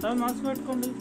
sir mask పెట్టుకోండి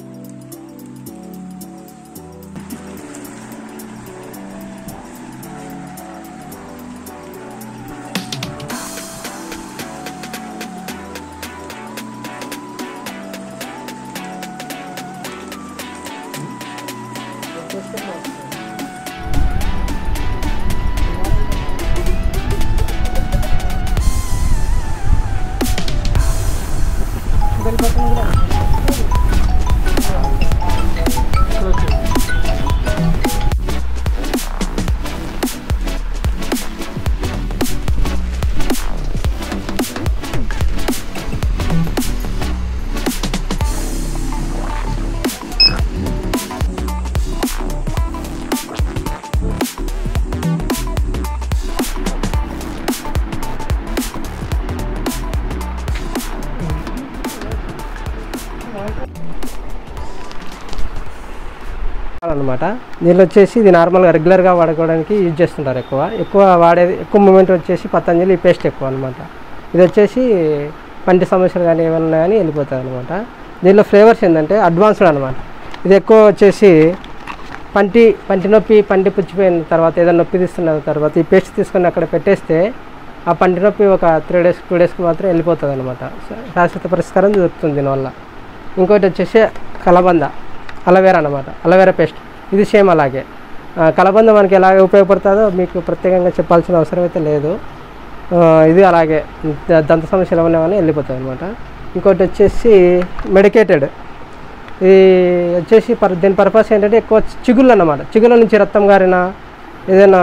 అనమాట దీనిలో వచ్చేసి ఇది నార్మల్గా రెగ్యులర్గా వాడుకోవడానికి యూజ్ చేస్తుంటారు ఎక్కువ ఎక్కువ వాడేది ఎక్కువ మూమెంట్ వచ్చేసి పతంజలి ఈ పేస్ట్ ఎక్కువ అనమాట ఇది వచ్చేసి పంటి సమస్యలు కానీ ఏమైనా ఉన్నా కానీ వెళ్ళిపోతుంది అనమాట దీనిలో ఫ్లేవర్స్ ఏంటంటే అడ్వాన్స్డ్ అనమాట ఇది ఎక్కువ వచ్చేసి పంటి పంటి నొప్పి పంటి పుచ్చిపోయిన తర్వాత ఏదైనా నొప్పి తీస్తున్న తర్వాత ఈ పేస్ట్ తీసుకొని అక్కడ పెట్టేస్తే ఆ పంటి నొప్పి ఒక త్రీ డేస్ టూ డేస్కి మాత్రం వెళ్ళిపోతుంది అనమాట శాశ్వత పరిష్కారం దొరుకుతుంది దీనివల్ల ఇంకోటి వచ్చేసి కలబంద అలవేరా అనమాట అలవేరా పేస్ట్ ఇది సేమ్ అలాగే ఆ, కలబంద మనకి ఎలాగ ఉపయోగపడుతుందో మీకు ప్రత్యేకంగా చెప్పాల్సిన అవసరం అయితే లేదు ఆ, ఇది అలాగే ద- దంత సమస్యలు ఏమైనా కానీ వెళ్ళిపోతాయి అనమాట ఇంకోటి వచ్చేసి మెడికేటెడ్ ఇది వచ్చేసి పర్ దీని పర్పస్ ఏంటంటే ఎక్కువ చిగుళ్ళు అన్నమాట చిగుళ్ళ నుంచి రక్తం గారిన ఏదైనా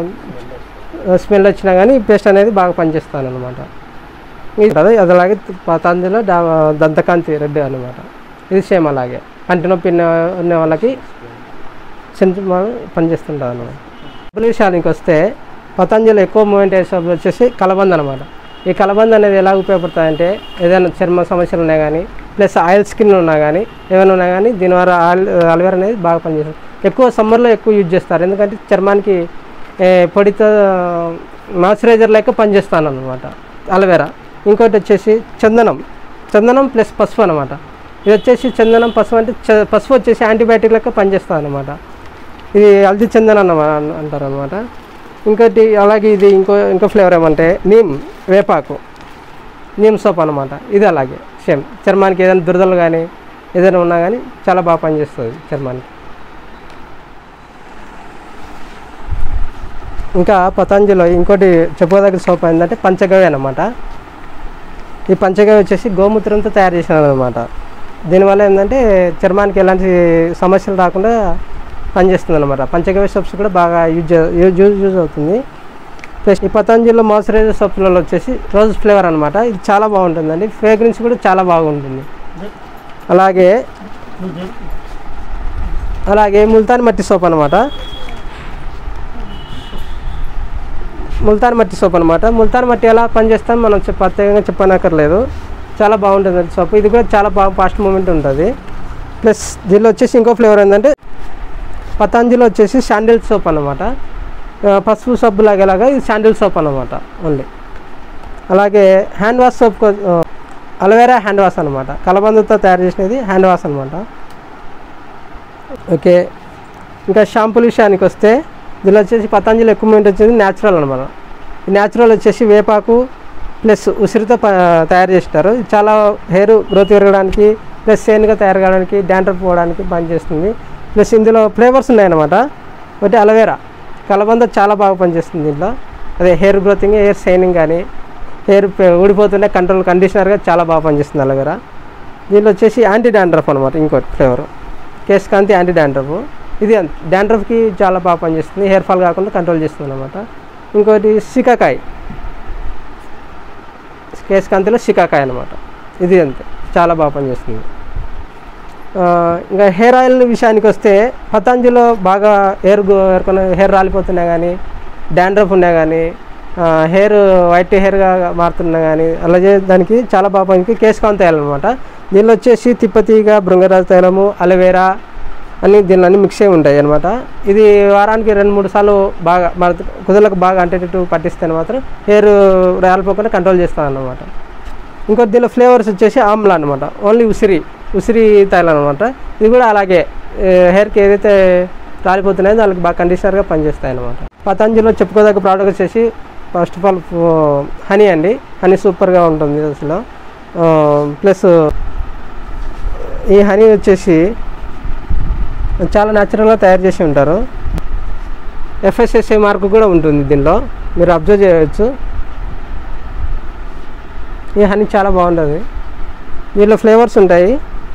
స్మెల్ వచ్చినా కానీ పేస్ట్ అనేది బాగా పనిచేస్తాను అనమాట అదే అది అలాగే పతాంజలిలో డా దంతకాంతి రెడ్ అనమాట ఇది సేమ్ అలాగే కంటి నొప్పి ఉన్న ఉన్న వాళ్ళకి సెంటర్ పనిచేస్తుంటుంది అనమాట డబ్బుల విషయానికి వస్తే పతంజలి ఎక్కువ మూమెంట్ వేసేటప్పుడు వచ్చేసి కలబంద అనమాట ఈ కలబంద అనేది ఎలా ఉపయోగపడుతుందంటే ఏదైనా చర్మ సమస్యలు ఉన్నా కానీ ప్లస్ ఆయిల్ స్కిన్ ఉన్నా కానీ ఏమైనా ఉన్నా కానీ దీని ద్వారా ఆయిల్ అల్వేరా అనేది బాగా పనిచేస్తుంది ఎక్కువ సమ్మర్లో ఎక్కువ యూజ్ చేస్తారు ఎందుకంటే చర్మానికి ఏ, పొడితో మాయిశ్చరైజర్ లెక్క పనిచేస్తాను అనమాట అలవేరా ఇంకోటి వచ్చేసి చందనం చందనం ప్లస్ పసుపు అనమాట ఇది వచ్చేసి చందనం పసుపు అంటే చ- పసుపు వచ్చేసి యాంటీబయాటిక్ లెక్క పనిచేస్తుంది అనమాట ఇది హల్దీ చందన్ అన్న అంటారు అనమాట ఇంకోటి అలాగే ఇది ఇంకో ఇంకో ఫ్లేవర్ ఏమంటే నీమ్ వేపాకు నీమ్ సోప్ అనమాట ఇది అలాగే సేమ్ చర్మానికి ఏదైనా దురదలు కానీ ఏదైనా ఉన్నా కానీ చాలా బాగా పనిచేస్తుంది చర్మానికి ఇంకా పతంజలిలో ఇంకోటి చెప్పుకోదగ్గర సోప్ ఏంటంటే పంచగవ్య అనమాట ఈ పంచగవ్య వచ్చేసి గోమూత్రంతో తయారు చేసినది అనమాట దీనివల్ల ఏంటంటే చర్మానికి ఎలాంటి సమస్యలు రాకుండా పనిచేస్తుంది అనమాట పంచగవ్య సోప్స్ కూడా బాగా యూజ్ యూజ్ యూజ్ యూజ్ అవుతుంది ప్లస్ ఈ పతంజలిలో మాయిశ్చరైజర్ సోప్లలో వచ్చేసి రోజ్ ఫ్లేవర్ అనమాట ఇది చాలా బాగుంటుందండి ఫ్రేగ్రెన్స్ కూడా చాలా బాగుంటుంది అలాగే అలాగే ముల్తాన్ మట్టి సోప్ అనమాట ముల్తాన్ మట్టి సోప్ అనమాట ముల్తాన్ మట్టి ఎలా పనిచేస్తాం మనం చెప్ప ప్రత్యేకంగా చెప్పనక్కర్లేదు చాలా బాగుంటుంది అది సోప్ ఇది కూడా చాలా బాగా ఫాస్ట్ మూమెంట్ ఉంటుంది ప్లస్ దీనిలో వచ్చేసి ఇంకో ఫ్లేవర్ ఏంటంటే పతంజలి వచ్చేసి శాండిల్ సోప్ అనమాట ఆ, పసుపు సబ్బు లాగేలాగా ఇది శాండిల్ సోప్ అనమాట ఓన్లీ అలాగే hand wash soap aloe vera hand wash అనమాట కలబందతో తయారు చేసినది హ్యాండ్ వాష్ అనమాట ఓకే ఇంకా షాంపూల విషయానికి వస్తే దీనిలో వచ్చేసి పతంజలి ఎక్కువ మూమెంట్ వచ్చేది న్యాచురల్ అనమాట ఈ న్యాచురల్ వచ్చేసి వేపాకు ప్లస్ ఉసిరితో ప- తయారు చేస్తారు ఇది చాలా హెయిర్ గ్రోత్ పెరగడానికి ప్లస్ సేన్గా తయారు కావడానికి డాండ్రఫ్ పోవడానికి పనిచేస్తుంది ప్లస్ ఇందులో ఫ్లేవర్స్ ఉన్నాయన్నమాట ఒకటి అలవేరా కలబంద చాలా బాగా పనిచేస్తుంది దీంట్లో అదే హెయిర్ గ్రోతింగ్ హెయిర్ షైనింగ్ కానీ హెయిర్ ఊడిపోతుండే కంట్రోల్ కండిషనర్గా చాలా బాగా పనిచేస్తుంది అలవేరా దీనిలో వచ్చేసి యాంటీ డాండ్రఫ్ అనమాట ఇంకోటి flavour case Kanti anti dandruff ఇది డాండ్రఫ్కి చాలా బాగా పనిచేస్తుంది హెయిర్ ఫాల్ కాకుండా కంట్రోల్ చేస్తుంది అనమాట ఇంకోటి సికాకాయ్ కేస్ కాంతిలో సికాకాయ అనమాట ఇది అంతే చాలా బాగా పనిచేస్తుంది ఆ, ఇంకా హెయిర్ ఆయిల్ విషయానికి వస్తే పతంజలిలో బాగా హెయిర్ ఎరుకున్న హెయిర్ రాలిపోతున్నా కానీ డాండ్రఫ్ ఉన్నా కానీ హెయిర్ వైట్ హెయిర్గా మారుతున్నా కానీ అలాగే దానికి చాలా బాగా పనికి కేశకాంత తైలం అనమాట దీనిలో వచ్చేసి తిప్పతీగ భృంగరాజ తైలము అలవేరా అన్ని దీనిలో అన్ని మిక్స్ అయి ఉంటాయి అనమాట ఇది వారానికి రెండు మూడు సార్లు బాగా మన కుదులకు బాగా అంటేటట్టు పట్టిస్తే మాత్రం హెయిర్ రాలిపోకుండా కంట్రోల్ చేస్తాను అనమాట ఇంకోటి దీనిలో ఫ్లేవర్స్ వచ్చేసి ఆమ్లా అనమాట ఓన్లీ ఉసిరి ఉసిరి తైలం అనమాట ఇది కూడా అలాగే హెయిర్కి ఏదైతే రాలిపోతున్నాయో దానికి బాగా కండిషనర్గా పనిచేస్తాయి అనమాట పతంజలిలో చెప్పుకోదగ్గ ప్రోడక్ట్ వచ్చేసి ఫస్ట్ ఆఫ్ ఆల్ హనీ అండి హనీ సూపర్గా ఉంటుంది అసలు ప్లస్ ఈ హనీ వచ్చేసి చాలా న్యాచురల్గా తయారు చేసి ఉంటారు ఎఫ్ఎస్ఎస్ఐ మార్క్ కూడా ఉంటుంది దీనిలో మీరు అబ్జర్వ్ చేయవచ్చు ఈ హనీ చాలా బాగుంటుంది దీనిలో ఫ్లేవర్స్ ఉంటాయి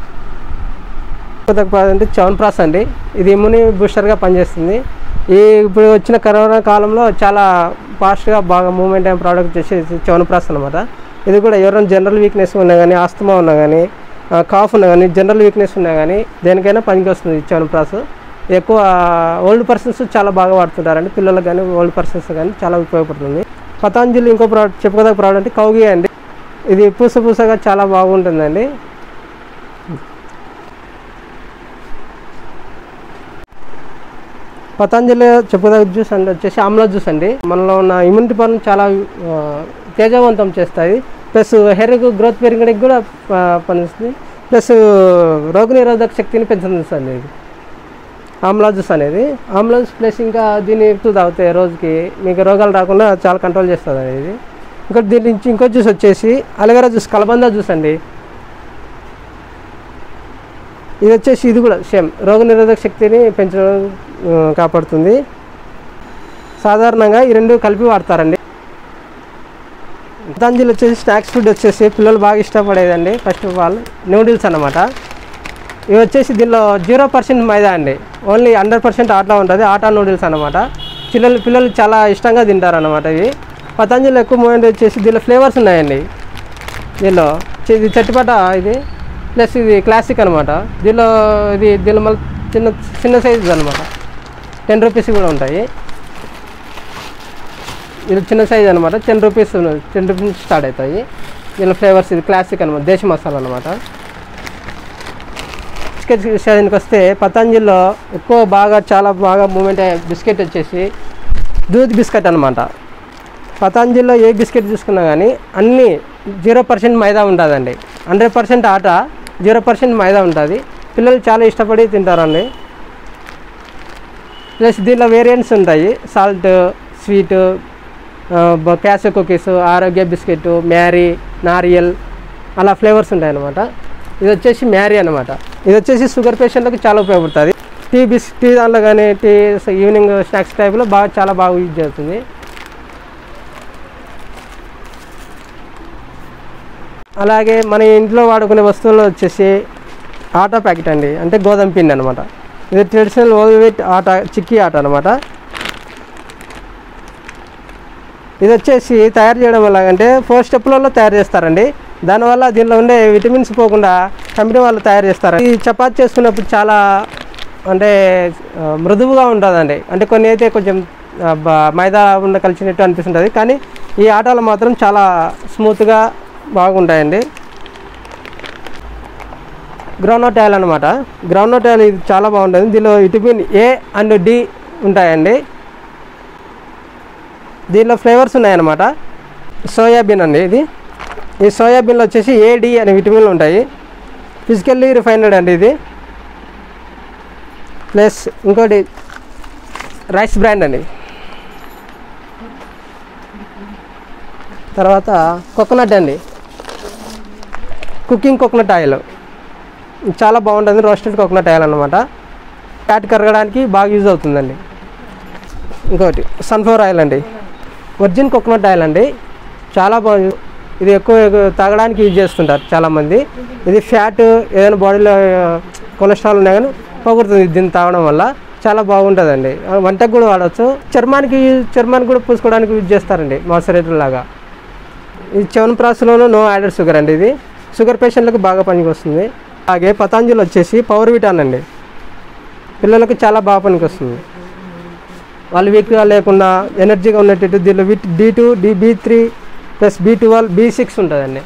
కొత్త అంటే చవన్ప్రాస్ అండి ఇది ఇమ్యూని బూస్టర్గా పనిచేస్తుంది ఈ ఇప్పుడు వచ్చిన కరోనా కాలంలో చాలా ఫాస్ట్గా బాగా మూవ్మెంట్ అయిన ప్రోడక్ట్ వచ్చేసి చవన్ప్రాస్ అనమాట ఇది కూడా ఎవరైనా జనరల్ వీక్నెస్ ఉన్నా కానీ ఆస్తమా ఉన్నా కానీ కాఫ్ ఉన్నా కానీ జనరల్ వీక్నెస్ ఉన్నా కానీ దేనికైనా పనికి వస్తుంది ఈ చవన్ప్రాస్ ఎక్కువ ఓల్డ్ పర్సన్స్ చాలా బాగా వాడుతుంటారండి పిల్లలకు కానీ ఓల్డ్ పర్సన్స్ కానీ చాలా ఉపయోగపడుతుంది పతాంజలి ఇంకో ప్రోడక్ట్ చెప్పుకోదగ్గ ప్రోడక్ట్ అంటే కౌగి అండి ఇది పూస పూసగా చాలా బాగుంటుందండి పతంజలి చెప్పుకోదగ్గ జ్యూస్ అండి వచ్చేసి ఆమ్లా జ్యూస్ అండి మనలో ఉన్న ఇమ్యూనిటీ పవర్ చాలా ఆ, తేజవంతం చేస్తాయి ప్లస్ హెయిర్ గ్రోత్ పెరగడానికి కూడా ఆ, పనిస్తుంది ప్లస్ రోగనిరోధక శక్తిని పెంచుతుంది అండి ఇది ఆమ్లా జ్యూస్ అనేది ఆమ్లా జ్యూస్ ప్లస్ ఇంకా దీన్ని ఎక్కువ తాగితే రోజుకి మీకు రోగాలు రాకుండా చాలా కంట్రోల్ చేస్తుంది అండి ఇది ఇంకా దీని నుంచి ఇంకో జ్యూస్ వచ్చేసి అలవేరా జ్యూస్ కలబంద జ్యూస్ అండి ఇది వచ్చేసి ఇది కూడా సేమ్ రోగనిరోధక శక్తిని పెంచడం ఆ, కాపాడుతుంది సాధారణంగా ఈ రెండు కలిపి వాడతారండి పతంజలి వచ్చేసి స్నాక్స్ ఫుడ్ వచ్చేసి పిల్లలు బాగా ఇష్టపడేదండి ఫస్ట్ ఆఫ్ ఆల్ నూడిల్స్ అన్నమాట ఇవి వచ్చేసి దీనిలో జీరో పర్సెంట్ మైదా అండి ఓన్లీ హండ్రెడ్ పర్సెంట్ ఆటా ఉంటుంది ఆటా నూడిల్స్ అనమాట పిల్లలు పిల్లలు చాలా ఇష్టంగా తింటారు అనమాట ఇవి పతంజలి ఎక్కువ మూమెంట్ వచ్చేసి దీనిలో ఫ్లేవర్స్ ఉన్నాయండి దీనిలో చి- ఇది చట్టిపట ఇది ప్లస్ ఇది క్లాసిక్ అనమాట దీనిలో ఇది దీనిలో మళ్ళీ చిన్న చిన్న సైజు అనమాట టెన్ రూపీస్ కూడా ఉంటాయి ఇది చిన్న సైజ్ అనమాట టెన్ రూపీస్ టెన్ రూపీస్ నుంచి స్టార్ట్ అవుతాయి దీనిలో ఫ్లేవర్స్ ఇది క్లాసిక్ అనమాట దేశ మసాలా అనమాట బిస్కెట్ విషయానికి వస్తే పతంజలిలో ఎక్కువ బాగా చాలా బాగా మూమెంట్ అయ్యే బిస్కెట్ వచ్చేసి దూద్ బిస్కెట్ అనమాట పతంజలిలో ఏ బిస్కెట్ చూసుకున్నా కానీ అన్నీ జీరో పర్సెంట్ మైదా ఉంటుందండి hundred percent atta zero percent maida ఉంటుంది పిల్లలు చాలా ఇష్టపడి తింటారండి ప్లస్ దీనిలో వేరియంట్స్ ఉంటాయి salt sweet cashew cookies Arogya biscuit Marie Nariyal అలా ఫ్లేవర్స్ ఉంటాయి అన్నమాట ఇది వచ్చేసి మ్యారీ అనమాట ఇది వచ్చేసి షుగర్ పేషెంట్లకు చాలా ఉపయోగపడుతుంది టీ బిస్ టీ దాంట్లో కానీ టీ ఈవినింగ్ స్నాక్స్ టైప్లో బాగా చాలా బాగా యూజ్ చేస్తుంది అలాగే మన ఇంట్లో వాడుకునే వస్తువులు వచ్చేసి ఆటా ప్యాకెట్ అండి అంటే గోధుమ పిండి అనమాట ఇది ట్రెడిషనల్ ఓల్ వెయిట్ ఆట చిక్కీ ఆట అనమాట ఇది వచ్చేసి తయారు చేయడం ఎలాగంటే ఫోర్ స్టెప్లలో తయారు చేస్తారండి దానివల్ల దీనిలో ఉండే విటమిన్స్ పోకుండా కంపెనీ వాళ్ళు తయారు చేస్తారు ఈ చపాతి చేసుకున్నప్పుడు చాలా అంటే ఆ, మృదువుగా ఉంటుందండి అంటే కొన్ని అయితే కొంచెం ఆ, బ- మైదా ఉన్న కలిసినట్టు అనిపిస్తుంటుంది కానీ ఈ ఆటలు మాత్రం చాలా స్మూత్గా బాగుంటాయండి గ్రౌండ్నట్ ఆయిల్ అనమాట గ్రౌండ్నట్ ఆయిల్ ఇది చాలా బాగుంటుంది దీనిలో విటమిన్ ఏ అండ్ డి ఉంటాయండి దీనిలో ఫ్లేవర్స్ ఉన్నాయన్నమాట సోయాబీన్ అండి ఇది ఈ సోయాబీన్లో వచ్చేసి ఏడి అనే విటమిన్లు ఉంటాయి ఫిజికల్లీ రిఫైన్డ్ అండి ఇది ప్లస్ ఇంకోటి రైస్ బ్రాండ్ అండి తర్వాత కోకోనట్ అండి కుకింగ్ కోకోనట్ ఆయిల్ చాలా బాగుంటుంది రోస్టెడ్ కోకోనట్ ఆయిల్ అనమాట ఫ్యాట్ కరగడానికి బాగా యూజ్ అవుతుందండి ఇంకోటి సన్ఫ్లవర్ ఆయిల్ అండి వర్జిన్ కోకోనట్ ఆయిల్ అండి చాలా బాగుంది ఇది ఎక్కువ ఎక్కువ తాగడానికి యూజ్ చేస్తుంటారు చాలామంది ఇది ఫ్యాట్ ఏదైనా బాడీలో కొలెస్ట్రాల్ ఉన్నా కానీ పోగొడుతుంది దీన్ని తాగడం వల్ల చాలా బాగుంటుందండి ఆ, వంటకు కూడా వాడవచ్చు చర్మానికి చర్మానికి కూడా పూసుకోవడానికి యూజ్ చేస్తారండి మాయిశ్చరైజర్ లాగా ఇది చెవన్ ప్రాసలోనూ నో యాడెడ్ షుగర్ అండి ఇది షుగర్ పేషెంట్లకు బాగా పనికి వస్తుంది అలాగే పతాంజలి వచ్చేసి పవర్ విటాన్ అండి పిల్లలకు చాలా బాగా పనికి వస్తుంది వాళ్ళు వీక్గా లేకుండా ఎనర్జీగా ఉన్నట్టు దీనిలో vit D two D B three plus B twelve B six ఉంటుందండి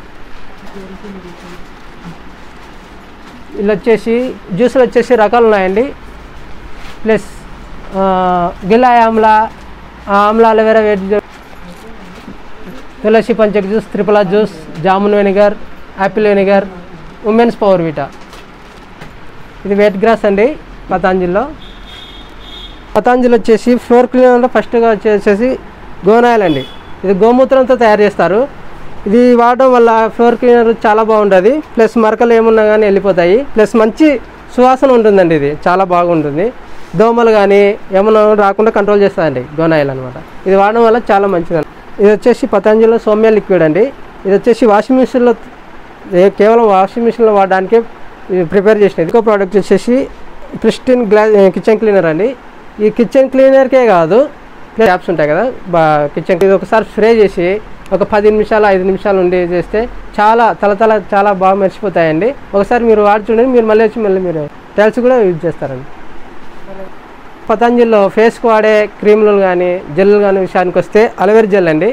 ఇలా వచ్చేసి జ్యూసులు వచ్చేసి రకాలు ఉన్నాయండి ప్లస్ గిలాయ్ ఆమ్లా ఆ ఆమ్లా అలోవెరా వేడి తులసి పంచక్ juice triphala juice jamun vinegar apple vinegar women's power vita ఇది వెయిట్ గ్రాస్ అండి పతాంజలిలో పతాంజలి వచ్చేసి ఫ్లోర్ క్లీనర్లో ఫస్ట్గా వచ్చేసి గోనాయిల్ అండి ఇది గోమూత్రంతో తయారు చేస్తారు ఇది వాడడం వల్ల ఫ్లోర్ క్లీనర్ చాలా బాగుంటుంది ప్లస్ మరకలు ఏమున్నా కానీ వెళ్ళిపోతాయి ప్లస్ మంచి సువాసన ఉంటుందండి ఇది చాలా బాగుంటుంది దోమలు కానీ ఏమన్నా రాకుండా కంట్రోల్ చేస్తుందండి గోనాయిల్ అనమాట ఇది వాడడం వల్ల చాలా మంచిది ఇది వచ్చేసి పతంజలిలో సౌమ్య లిక్విడ్ అండి ఇది వచ్చేసి వాషింగ్ మిషన్లో ఏ- కేవలం వాషింగ్ మిషన్లో వాడడానికే ఇది ప్రిపేర్ చేసిన ఇంకో ప్రోడక్ట్ వచ్చేసి ప్రిస్టిన్ గ్లా కిచెన్ క్లీనర్ అండి ఈ కిచెన్ క్లీనర్కే కాదు ట్యాప్స్ ఉంటాయి కదా బా కిచెన్ ఇది ఒకసారి స్ప్రే చేసి ఒక పది నిమిషాలు ఐదు నిమిషాలు ఉండి చేస్తే చాలా తల తల చాలా బాగా మెరిసిపోతాయండి ఒకసారి మీరు వాడి చూడండి మీరు మళ్ళీ వచ్చి మళ్ళీ మీరు టైల్స్ కూడా యూజ్ చేస్తారండి పతంజలిలో ఫేస్కి వాడే క్రీములు కానీ జెల్లు కానీ విషయానికి వస్తే అలోవెరా జెల్ అండి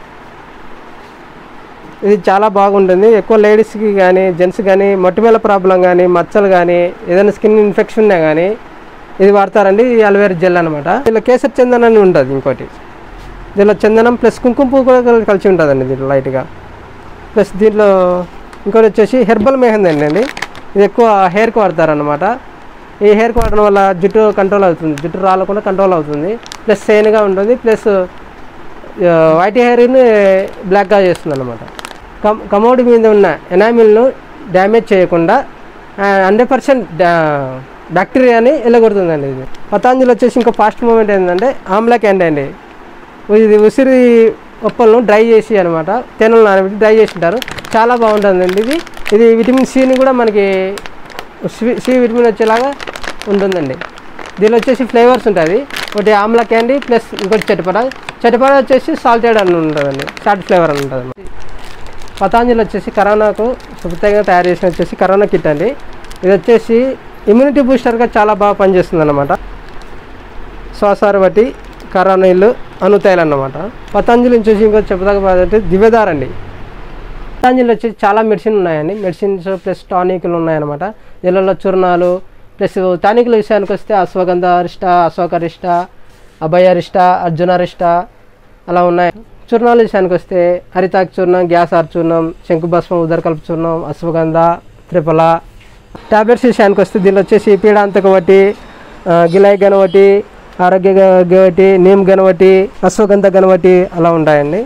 ఇది చాలా బాగుంటుంది ఎక్కువ లేడీస్కి కానీ జెంట్స్ కానీ మొటిమల ప్రాబ్లం కానీ మచ్చలు కానీ ఏదైనా స్కిన్ ఇన్ఫెక్షన్ ఉన్నా కానీ ఇది వాడతారండి ఈ అలోవెరా జెల్ అనమాట దీనిలో కేసర్ చందనం అని ఉంటుంది ఇంకోటి దీనిలో చందనం ప్లస్ కుంకుమ పువ్వు కూడా కల్- కలిసి ఉంటుందండి దీంట్లో లైట్గా ప్లస్ దీంట్లో ఇంకోటి వచ్చేసి హెర్బల్ మెహందీ అండి ఇది ఎక్కువ హెయిర్కి వాడతారనమాట ఈ హెయిర్కి వాడడం వల్ల జుట్టు కంట్రోల్ అవుతుంది జుట్టు రాలకుండా కంట్రోల్ అవుతుంది ప్లస్ సేన్గా ఉంటుంది ప్లస్ వైట్ హెయిర్ని బ్లాక్గా చేస్తుంది అనమాట కమ్ కమోడి మీద ఉన్న ఎనామిల్ను డ్యామేజ్ చేయకుండా హండ్రెడ్ పర్సెంట్ బ్యాక్టీరియాని వెళ్ళగొడుతుందండి ఇది పతాంజలి వచ్చేసి ఇంకో ఫాస్ట్ మూమెంట్ ఏంటంటే ఆమ్లా క్యాండీ అండి ఇది ఉసిరి ఉప్పలను డ్రై చేసి అనమాట తేనెలు నానబెట్టి డ్రై చేసి ఉంటారు చాలా బాగుంటుందండి ఇది ఇది విటమిన్ సిని కూడా మనకి సి సి విటమిన్ వచ్చేలాగా ఉంటుందండి దీనిలో వచ్చేసి ఫ్లేవర్స్ ఉంటుంది ఒకటి ఆమ్లా క్యాండీ ప్లస్ ఇంకోటి చటిపడ చటిపడ వచ్చేసి సాల్టెడ్ అని ఉంటుందండి సాల్ట్ ఫ్లేవర్ అని ఉంటుంది పతాంజలి వచ్చేసి కరోనాకు ప్రత్యేకంగా తయారు చేసిన వచ్చేసి కరోనా కిట్ అండి ఇది వచ్చేసి ఇమ్యూనిటీ బూస్టర్గా చాలా బాగా పనిచేస్తుంది అనమాట శ్వాసార బట్టి కరోనాయిల్ అనుతాయిలు అన్నమాట పతంజలి వచ్చేసి ఇంకో చెప్పదగ్గదంటే దివ్యదార్ అండి పతంజలి వచ్చేసి చాలా మెడిసిన్ ఉన్నాయండి మెడిసిన్స్ ప్లస్ టానిక్లు ఉన్నాయన్నమాట దీనిలో చూర్ణాలు ప్లస్ టానిక్ల విషయానికి వస్తే అశ్వగంధ అరిష్ట అశోకరిష్ట అభయరిష్ట అర్జునరిష్ట అలా ఉన్నాయి చూర్ణాల విషయానికి వస్తే హరితాక్ చూర్ణం గ్యాస్ ఆర్ చూర్ణం శంకుభస్మం ఉదరకల్ప చూర్ణం అశ్వగంధ త్రిపల టాబ్లెట్స్ విషయానికి వస్తే దీనిలో వచ్చేసి పీడాంతక ఒకటి ఆ, గిలాయి గణవటి ఆరోగ్య గ- గణవటి నీమ్ గణవటి అశ్వగంధ గణవటి అలా ఉంటాయండి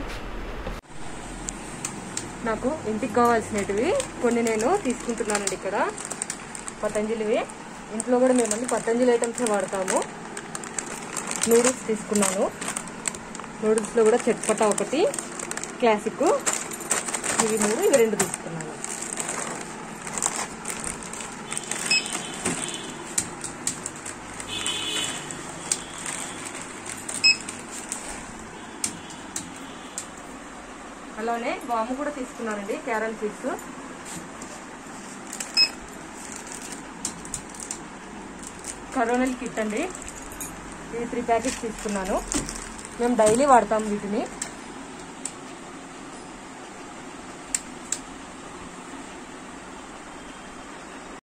నాకు ఇంటికి కావాల్సినవి కొన్ని నేను తీసుకుంటున్నానండి ఇక్కడ పతంజలివి ఇంట్లో కూడా మేము అన్ని పతంజలి ఐటమ్స్ వాడతాము నూడిల్స్ తీసుకున్నాను నూడిల్స్లో కూడా చట్పటా ఒకటి క్లాసిక్ ఇవి మూడు ఇవి రెండు తీసుకున్నాను అలానే వాము కూడా తీసుకున్నానండి క్యారల్ సీడ్స్ కరోనల్ కిట్ అండి ఇది త్రీ ప్యాకెట్స్ తీసుకున్నాను మేము డైలీ వాడతాం వీటిని